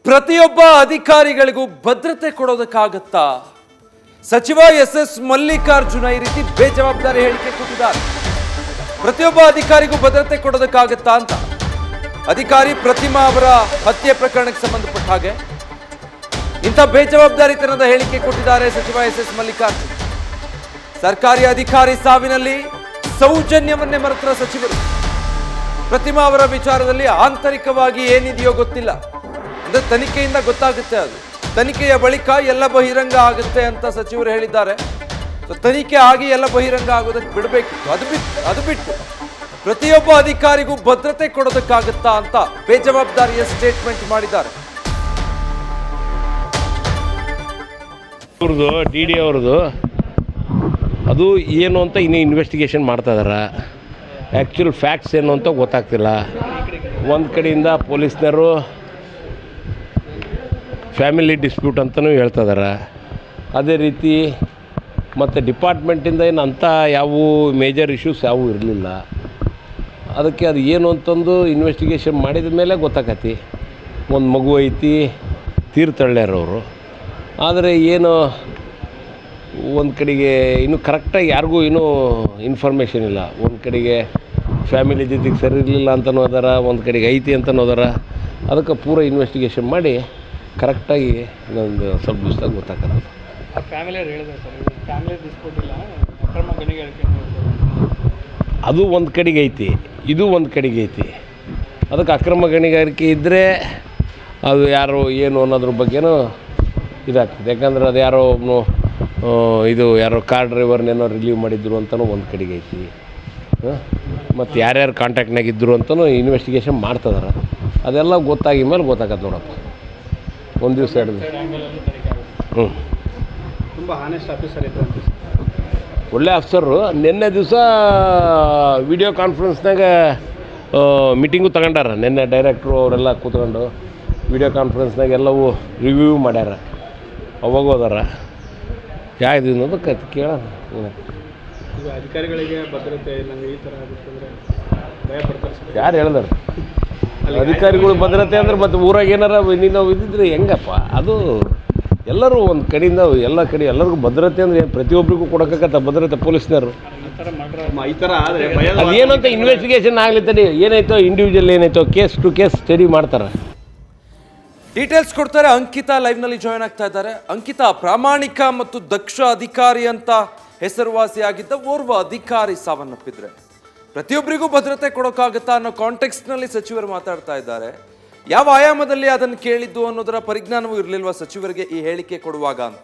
ಪ್ರತಿಯೊಬ್ಬ ಅಧಿಕಾರಿಗಳಿಗೂ ಭದ್ರತೆ ಕೊಡೋದಕ್ಕಾಗತ್ತಾ ಸಚಿವ ಎಸ್ ಎಸ್ ಮಲ್ಲಿಕಾರ್ಜುನ ಈ ರೀತಿ ಬೇಜವಾಬ್ದಾರಿ ಹೇಳಿಕೆ ಕೊಟ್ಟಿದ್ದಾರೆ ಪ್ರತಿಯೊಬ್ಬ ಅಧಿಕಾರಿಗೂ ಭದ್ರತೆ ಕೊಡೋದಕ್ಕಾಗತ್ತಾ ಅಂತ ಅಧಿಕಾರಿ ಪ್ರತಿಮಾ ಅವರ ಹತ್ಯೆ ಪ್ರಕರಣಕ್ಕೆ ಸಂಬಂಧಪಟ್ಟ ಹಾಗೆ ಇಂಥ ಬೇಜವಾಬ್ದಾರಿತನದ ಹೇಳಿಕೆ ಕೊಟ್ಟಿದ್ದಾರೆ ಸಚಿವ ಎಸ್ ಎಸ್ ಮಲ್ಲಿಕಾರ್ಜುನ್ ಸರ್ಕಾರಿ ಅಧಿಕಾರಿ ಸಾವಿನಲ್ಲಿ ಸೌಜನ್ಯವನ್ನೇ ಮರೆತರ ಸಚಿವರು ಪ್ರತಿಮಾ ಅವರ ವಿಚಾರದಲ್ಲಿ ಆಂತರಿಕವಾಗಿ ಏನಿದೆಯೋ ಗೊತ್ತಿಲ್ಲ ಅಂದ್ರೆ ತನಿಖೆಯಿಂದ ಗೊತ್ತಾಗುತ್ತೆ ಅದು ತನಿಖೆಯ ಬಳಿಕ ಎಲ್ಲ ಬಹಿರಂಗ ಆಗುತ್ತೆ ಅಂತ ಸಚಿವರು ಹೇಳಿದ್ದಾರೆ ಸೊ ತನಿಖೆ ಆಗಿ ಎಲ್ಲ ಬಹಿರಂಗ ಆಗೋದಕ್ಕೆ ಬಿಡಬೇಕಿತ್ತು ಅದು ಬಿಟ್ಟು ಅದು ಬಿಟ್ಟು ಪ್ರತಿಯೊಬ್ಬ ಅಧಿಕಾರಿಗೂ ಭದ್ರತೆ ಕೊಡೋದಕ್ಕಾಗತ್ತಾ ಅಂತ ಬೇಜವಾಬ್ದಾರಿಯ ಸ್ಟೇಟ್ಮೆಂಟ್ ಮಾಡಿದ್ದಾರೆ ಅವ್ರದ್ದು ಡಿ ಡಿ ಅವ್ರದ್ದು ಅದು ಏನು ಅಂತ ಇನ್ನೂ ಇನ್ವೆಸ್ಟಿಗೇಷನ್ ಮಾಡ್ತಾ ಇದಾರೆ ಆ್ಯಕ್ಚುಲ್ ಫ್ಯಾಕ್ಟ್ಸ್ ಏನು ಅಂತ ಗೊತ್ತಾಗ್ತಿಲ್ಲ ಒಂದು ಕಡೆಯಿಂದ ಪೊಲೀಸ್ನವರು ಫ್ಯಾಮಿಲಿ ಡಿಸ್ಪ್ಯೂಟ್ ಅಂತಲೂ ಹೇಳ್ತಾ ಇದಾರೆ ಅದೇ ರೀತಿ ಮತ್ತು ಡಿಪಾರ್ಟ್ಮೆಂಟಿಂದ ಏನು ಅಂಥ ಯಾವ ಮೇಜರ್ ಇಶ್ಯೂಸ್ ಯಾವುವು ಇರಲಿಲ್ಲ ಅದಕ್ಕೆ ಅದು ಏನು ಅಂತಂದು ಇನ್ವೆಸ್ಟಿಗೇಷನ್ ಮಾಡಿದ ಮೇಲೆ ಗೊತ್ತಾಕತಿ ಒಂದು ಮಗು ಐತಿ ತೀರ್ಥಳ್ಳ್ಯಾರವರು ಆದರೆ ಏನು ಒಂದು ಕಡೆಗೆ ಇನ್ನೂ ಕರೆಕ್ಟಾಗಿ ಯಾರಿಗೂ ಇನ್ನೂ ಇನ್ಫಾರ್ಮೇಷನ್ ಇಲ್ಲ ಒಂದು ಕಡೆಗೆ ಫ್ಯಾಮಿಲಿ ಜೊತೆಗೆ ಸರಿ ಇರಲಿಲ್ಲ ಅಂತನೂ ಅದಾರ ಒಂದು ಕಡೆಗೆ ಐತಿ ಅಂತನೂ ಅದಾರ ಅದಕ್ಕೆ ಪೂರ ಇನ್ವೆಸ್ಟಿಗೇಷನ್ ಮಾಡಿ ಕರೆಕ್ಟಾಗಿ ಇನ್ನೊಂದು ಸ್ವಲ್ಪ ದಿವಸದಾಗ ಗೊತ್ತಾಗತ್ತೆ ಫ್ಯಾಮಿಲಿ ಅವ್ರು ಹೇಳಿದ್ರು ಸರ್ ಇದು ಫ್ಯಾಮಿಲಿ ಡಿಸ್ಪ್ಯೂಟ್ ಇಲ್ಲ ಅಕ್ರಮ ಗಣಿಗಾರಿಕೆ ಅದು ಒಂದು ಕಡೆಗೆ ಐತಿ ಇದು ಒಂದು ಕಡೆಗೆ ಐತಿ ಅದಕ್ಕೆ ಅಕ್ರಮ ಗಣಿಗಾರಿಕೆ ಇದ್ದರೆ ಅದು ಯಾರು ಏನು ಅನ್ನೋದ್ರ ಬಗ್ಗೆನೂ ಇದಾಗ್ತದೆ ಯಾಕಂದ್ರೆ ಅದು ಯಾರೋ ಒಬ್ಬನು ಇದು ಯಾರೋ ಕಾರ್ ಡ್ರೈವರ್ನೇನೋ ರಿಲೀವ್ ಮಾಡಿದ್ರು ಅಂತಲೂ ಒಂದು ಕಡೆಗೆ ಐತಿ ಮತ್ತು ಯಾರ್ಯಾರು ಕಾಂಟ್ಯಾಕ್ಟ್ನಾಗ ಇದ್ದರು ಅಂತಲೂ ಇನ್ವೆಸ್ಟಿಗೇಷನ್ ಮಾಡ್ತಿದಾರೆ ಅದೆಲ್ಲ ಗೊತ್ತಾಗಿ ಮೇಲೆ ಗೊತ್ತಾಗತ್ತೆ ನೋಡಪ್ಪ ಒಂದು ದಿವಸ ಎರಡು ದಿವಸ ಆ್ಯಂಗಲಲ್ಲಿ ತನಿಖೆ ಆಗುತ್ತೆ ಹ್ಞೂ ತುಂಬ ಹಾನೆಸ್ಟ್ ಆಫೀಸರ್ ಇತ್ತು ಅಂತ ಒಳ್ಳೆ ಅಫ್ಸರು ನಿನ್ನೆ ದಿವಸ ವಿಡಿಯೋ ಕಾನ್ಫರೆನ್ಸ್ನಾಗ ಮೀಟಿಂಗು ತಗೊಂಡಾರ ನಿನ್ನೆ ಡೈರೆಕ್ಟ್ರು ಅವರೆಲ್ಲ ಕೂತ್ಕೊಂಡು ವಿಡಿಯೋ ಕಾನ್ಫರೆನ್ಸ್ನಾಗ ಎಲ್ಲವೂ ರಿವ್ಯೂ ಮಾಡ್ಯಾರ ಅವಾಗ ಹೋದಾರ ಯಾವ್ದು ಅನ್ನೋದು ಕತ್ ಕೇಳೋಣ ಏನಾಗ್ತದೆ. ಈಗ ಅಧಿಕಾರಿಗಳಿಗೆ ಭದ್ರತೆ ಇಲ್ಲ ಈ ಥರ ಆಗುತ್ತೆ ಅಂದರೆ ಭಯ ಪಡ್ತಾರೆ ಸರ್ ಯಾರು ಹೇಳ್ದಾರ ಅಧಿಕಾರಿಗಳು ಭದ್ರತೆ ಅಂದ್ರೆ ಮತ್ತು ಊರಾಗ ಏನಾರ ನೀನು ಇದ್ದಿದ್ರೆ ಹೆಂಗಪ್ಪ ಅದು ಎಲ್ಲರೂ ಒಂದು ಕಡೆಯಿಂದ ಎಲ್ಲ ಕಡೆ ಎಲ್ಲರಿಗೂ ಭದ್ರತೆ ಅಂದ್ರೆ ಏನ್ ಪ್ರತಿಯೊಬ್ಬರಿಗೂ ಕೊಡೋಕ್ಕತ್ತ ಭದ್ರತೆ ಪೊಲೀಸ್ನವರು ಈ ಥರ ಮಾಡ್ರೆ ಈ ಥರ ಆದರೆ ಭಯ ಅದು ಏನಂತ ಇನ್ವೆಸ್ಟಿಗೇಷನ್ ಆಗಲಿ ತಡಿ ಏನಾಯ್ತೋ ಇಂಡಿವಿಜುವಲ್ ಏನಾಯ್ತೋ ಕೇಸ್ ಟು ಕೇಸ್ ಸ್ಟಡಿ ಮಾಡ್ತಾರೆ ಡೀಟೇಲ್ಸ್ ಕೊಡ್ತಾರೆ ಅಂಕಿತಾ ಲೈವ್ ನಲ್ಲಿ ಜಾಯ್ನ್ ಆಗ್ತಾ ಇದ್ದಾರೆ ಅಂಕಿತಾ ಪ್ರಾಮಾಣಿಕ ಮತ್ತು ದಕ್ಷ ಅಧಿಕಾರಿ ಅಂತ ಹೆಸರುವಾಸಿಯಾಗಿದ್ದ ಓರ್ವ ಅಧಿಕಾರಿ ಸಾವನ್ನಪ್ಪಿದ್ರೆ ಪ್ರತಿಯೊಬ್ಬರಿಗೂ ಭದ್ರತೆ ಕೊಡೋಕ್ಕಾಗತ್ತಾ ಅನ್ನೋ ಕಾಂಟೆಕ್ಸ್ಟ್ ನಲ್ಲಿ ಸಚಿವರು ಮಾತಾಡ್ತಾ ಇದ್ದಾರೆ ಯಾವ ಆಯಾಮದಲ್ಲಿ ಅದನ್ನು ಕೇಳಿದ್ದು ಅನ್ನೋದರ ಪರಿಜ್ಞಾನವೂ ಇರಲಿಲ್ವಾ ಸಚಿವರಿಗೆ ಈ ಹೇಳಿಕೆ ಕೊಡುವಾಗ ಅಂತ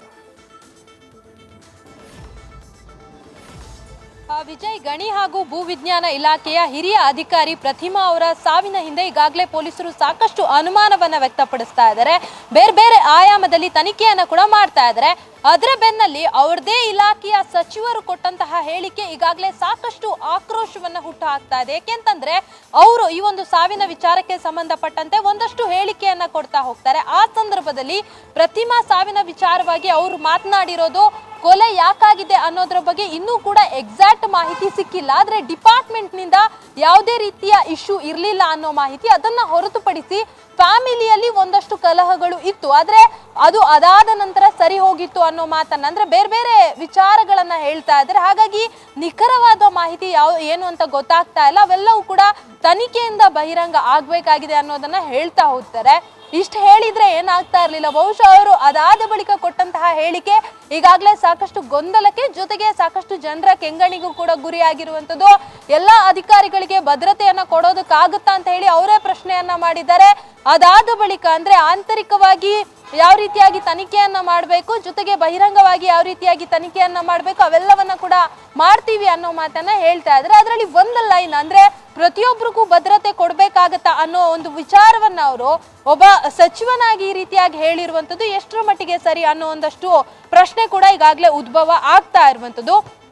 ಆ, ವಿಜಯ್ ಗಣಿ ಹಾಗೂ ಭೂವಿಜ್ಞಾನ ಇಲಾಖೆಯ ಹಿರಿಯ ಅಧಿಕಾರಿ ಪ್ರತಿಮಾ ಅವರ ಸಾವಿನ ಹಿಂದೆ ಈಗಾಗಲೇ ಪೊಲೀಸರು ಸಾಕಷ್ಟು ಅನುಮಾನವನ್ನ ವ್ಯಕ್ತಪಡಿಸ್ತಾ ಇದ್ದಾರೆ ಬೇರೆ ಬೇರೆ ಆಯಾಮದಲ್ಲಿ ತನಿಖೆಯನ್ನ ಕೂಡ ಮಾಡ್ತಾ ಇದ್ದಾರೆ ಅದರ ಬೆನ್ನಲ್ಲಿ ಅವ್ರದೇ ಇಲಾಖೆಯ ಸಚಿವರು ಕೊಟ್ಟಂತಹ ಹೇಳಿಕೆ ಈಗಾಗಲೇ ಸಾಕಷ್ಟು ಆಕ್ರೋಶವನ್ನ ಹುಟ್ಟು ಹಾಕ್ತಾ ಇದೆ ಯಾಕೆಂತಂದ್ರೆ ಅವರು ಈ ಒಂದು ಸಾವಿನ ವಿಚಾರಕ್ಕೆ ಸಂಬಂಧಪಟ್ಟಂತೆ ಒಂದಷ್ಟು ಹೇಳಿಕೆಯನ್ನ ಕೊಡ್ತಾ ಹೋಗ್ತಾರೆ ಆ ಸಂದರ್ಭದಲ್ಲಿ ಪ್ರತಿಮಾ ಸಾವಿನ ವಿಚಾರವಾಗಿ ಅವರು ಮಾತನಾಡಿರೋದು ಕೊಲೆ ಯಾಕಾಗಿದೆ ಅನ್ನೋದ್ರ ಬಗ್ಗೆ ಇನ್ನೂ ಕೂಡ ಎಕ್ಸಾಕ್ಟ್ ಮಾಹಿತಿ ಸಿಕ್ಕಿಲ್ಲ ಆದ್ರೆ ಡಿಪಾರ್ಟ್ಮೆಂಟ್ ನಿಂದ ಯಾವುದೇ ರೀತಿಯ ಇಶ್ಯೂ ಇರಲಿಲ್ಲ ಅನ್ನೋ ಮಾಹಿತಿ ಅದನ್ನ ಹೊರತುಪಡಿಸಿ ಫ್ಯಾಮಿಲಿಯಲ್ಲಿ ಒಂದಷ್ಟು ಕಲಹಗಳು ಇತ್ತು ಆದ್ರೆ ಅದು ಅದಾದ ನಂತರ ಸರಿ ಹೋಗಿತ್ತು ಅನ್ನೋ ಮಾತನ್ನ ಅಂದ್ರೆ ಬೇರೆ ಬೇರೆ ವಿಚಾರಗಳನ್ನ ಹೇಳ್ತಾ ಇದ್ದಾರೆ ಹಾಗಾಗಿ ನಿಖರವಾದ ಮಾಹಿತಿ ಯಾವ ಏನು ಅಂತ ಗೊತ್ತಾಗ್ತಾ ಇಲ್ಲ ಅವೆಲ್ಲವೂ ಕೂಡ ತನಿಖೆಯಿಂದ ಬಹಿರಂಗ ಆಗ್ಬೇಕಾಗಿದೆ ಅನ್ನೋದನ್ನ ಹೇಳ್ತಾ ಹೋಗ್ತಾರೆ ಇಷ್ಟು ಹೇಳಿದ್ರೆ ಏನಾಗ್ತಾ ಇರ್ಲಿಲ್ಲ ಬಹುಶಃ ಅವರು ಅದಾದ ಬಳಿಕ ಕೊಟ್ಟಂತಹ ಹೇಳಿಕೆ ಈಗಾಗಲೇ ಸಾಕಷ್ಟು ಗೊಂದಲಕ್ಕೆ ಜೊತೆಗೆ ಸಾಕಷ್ಟು ಜನರ ಕೆಂಗಣಿಗೂ ಕೂಡ ಗುರಿಯಾಗಿರುವಂತದ್ದು ಎಲ್ಲಾ ಅಧಿಕಾರಿಗಳಿಗೆ ಭದ್ರತೆಯನ್ನ ಕೊಡೋದಕ್ಕಾಗುತ್ತಾ ಅಂತ ಹೇಳಿ ಅವರೇ ಪ್ರಶ್ನೆಯನ್ನ ಮಾಡಿದ್ದಾರೆ ಅದಾದ ಬಳಿಕ ಅಂದ್ರೆ ಆಂತರಿಕವಾಗಿ ಯಾವ ರೀತಿಯಾಗಿ ತನಿಖೆಯನ್ನ ಮಾಡಬೇಕು ಜೊತೆಗೆ ಬಹಿರಂಗವಾಗಿ ಯಾವ ರೀತಿಯಾಗಿ ತನಿಖೆಯನ್ನ ಮಾಡಬೇಕು ಅವೆಲ್ಲವನ್ನ ಕೂಡ ಮಾಡ್ತೀವಿ ಅನ್ನೋ ಮಾತನ್ನ ಹೇಳ್ತಾ ಇದ್ರೆ ಅದರಲ್ಲಿ ಒಂದು ಲೈನ್ ಅಂದ್ರೆ ಪ್ರತಿಯೊಬ್ಬರಿಗೂ ಭದ್ರತೆ ಕೊಡ್ಬೇಕಾಗತ್ತಾ ಅನ್ನೋ ಒಂದು ವಿಚಾರವನ್ನ ಅವರು ಒಬ್ಬ ಸಚಿವನಾಗಿ ಈ ರೀತಿಯಾಗಿ ಹೇಳಿರುವಂತದ್ದು ಎಷ್ಟರ ಮಟ್ಟಿಗೆ ಸರಿ ಅನ್ನೋ ಒಂದಷ್ಟು ಪ್ರಶ್ನೆ ಕೂಡ ಈಗಾಗಲೇ ಉದ್ಭವ ಆಗ್ತಾ ಇರುವಂತದ್ದು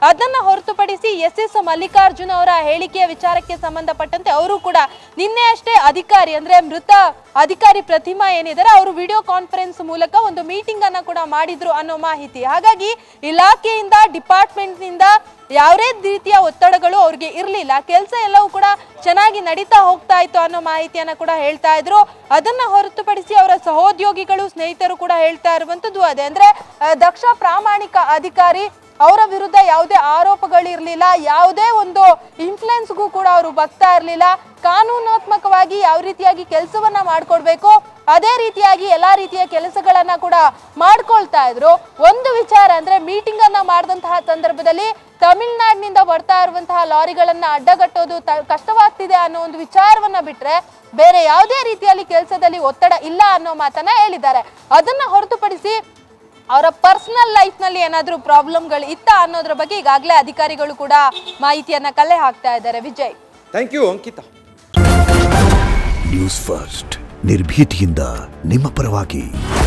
ಅದನ್ನ ಹೊರತುಪಡಿಸಿ ಎಸ್ ಎಸ್ ಮಲ್ಲಿಕಾರ್ಜುನ್ ಅವರ ಹೇಳಿಕೆಯ ವಿಚಾರಕ್ಕೆ ಸಂಬಂಧಪಟ್ಟಂತೆ ಅವರು ಕೂಡ ನಿನ್ನೆ ಅಷ್ಟೇ ಅಧಿಕಾರಿ ಅಂದ್ರೆ ಮೃತ ಅಧಿಕಾರಿ ಪ್ರತಿಮಾ ಏನಿದ್ದಾರೆ ಅವರು ವಿಡಿಯೋ ಕಾನ್ಫರೆನ್ಸ್ ಮೂಲಕ ಒಂದು ಮೀಟಿಂಗ್ ಅನ್ನ ಕೂಡ ಮಾಡಿದ್ರು ಅನ್ನೋ ಮಾಹಿತಿ ಹಾಗಾಗಿ ಇಲಾಖೆಯಿಂದ ಡಿಪಾರ್ಟ್ಮೆಂಟ್ ನಿಂದ ಯಾವುದೇ ರೀತಿಯ ಒತ್ತಡಗಳು ಅವ್ರಿಗೆ ಇರಲಿಲ್ಲ ಕೆಲಸ ಎಲ್ಲವೂ ಕೂಡ ಚೆನ್ನಾಗಿ ನಡೀತಾ ಹೋಗ್ತಾ ಇತ್ತು ಅನ್ನೋ ಮಾಹಿತಿಯನ್ನ ಕೂಡ ಹೇಳ್ತಾ ಇದ್ರು ಅದನ್ನ ಹೊರತುಪಡಿಸಿ ಅವರ ಸಹೋದ್ಯೋಗಿಗಳು ಸ್ನೇಹಿತರು ಕೂಡ ಹೇಳ್ತಾ ಇರುವಂತದ್ದು ಅದೇ ಅಂದ್ರೆ ಆ, ದಕ್ಷ ಪ್ರಾಮಾಣಿಕ ಅಧಿಕಾರಿ ಅವರ ವಿರುದ್ಧ ಯಾವುದೇ ಆರೋಪಗಳಿರ್ಲಿಲ್ಲ ಯಾವುದೇ ಒಂದು ಇನ್ಫ್ಲುಯೆನ್ಸ್ಗೂ ಕೂಡ ಅವರು ಬಗ್ತಾ ಇರಲಿಲ್ಲ ಕಾನೂನಾತ್ಮಕವಾಗಿ ಯಾವ ರೀತಿಯಾಗಿ ಕೆಲಸವನ್ನ ಮಾಡ್ಕೊಡ್ಬೇಕು ಅದೇ ರೀತಿಯಾಗಿ ಎಲ್ಲಾ ರೀತಿಯ ಕೆಲಸಗಳನ್ನ ಕೂಡ ಮಾಡ್ಕೊಳ್ತಾ ಇದ್ರು ಒಂದು ವಿಚಾರ ಅಂದ್ರೆ ಮೀಟಿಂಗ್ ಅನ್ನ ಮಾಡಿದಂತಹ ಸಂದರ್ಭದಲ್ಲಿ ತಮಿಳ್ನಾಡಿನಿಂದ ಬರ್ತಾ ಇರುವಂತಹ ಲಾರಿಗಳನ್ನ ಅಡ್ಡಗಟ್ಟೋದು ತ- ಕಷ್ಟವಾಗ್ತಿದೆ ಅನ್ನೋ ಒಂದು ವಿಚಾರವನ್ನ ಬಿಟ್ರೆ ಬೇರೆ ಯಾವುದೇ ರೀತಿಯಲ್ಲಿ ಕೆಲಸದಲ್ಲಿ ಒತ್ತಡ ಇಲ್ಲ ಅನ್ನೋ ಮಾತನ್ನ ಹೇಳಿದ್ದಾರೆ ಅದನ್ನ ಹೊರತುಪಡಿಸಿ ಅವರ ಪರ್ಸನಲ್ ಲೈಫ್ನಲ್ಲಿ ಏನಾದರೂ ಪ್ರಾಬ್ಲಮ್ಗಳು ಇತ್ತ ಅನ್ನೋದ್ರ ಬಗ್ಗೆ ಈಗಾಗಲೇ ಅಧಿಕಾರಿಗಳು ಕೂಡ ಮಾಹಿತಿಯನ್ನ ಕಲೆ ಹಾಕ್ತಾ ಇದ್ದಾರೆ Vijay thank you Ankita news first ನಿರ್ಭೀತಿಯಿಂದ ನಿಮ್ಮ ಪರವಾಗಿ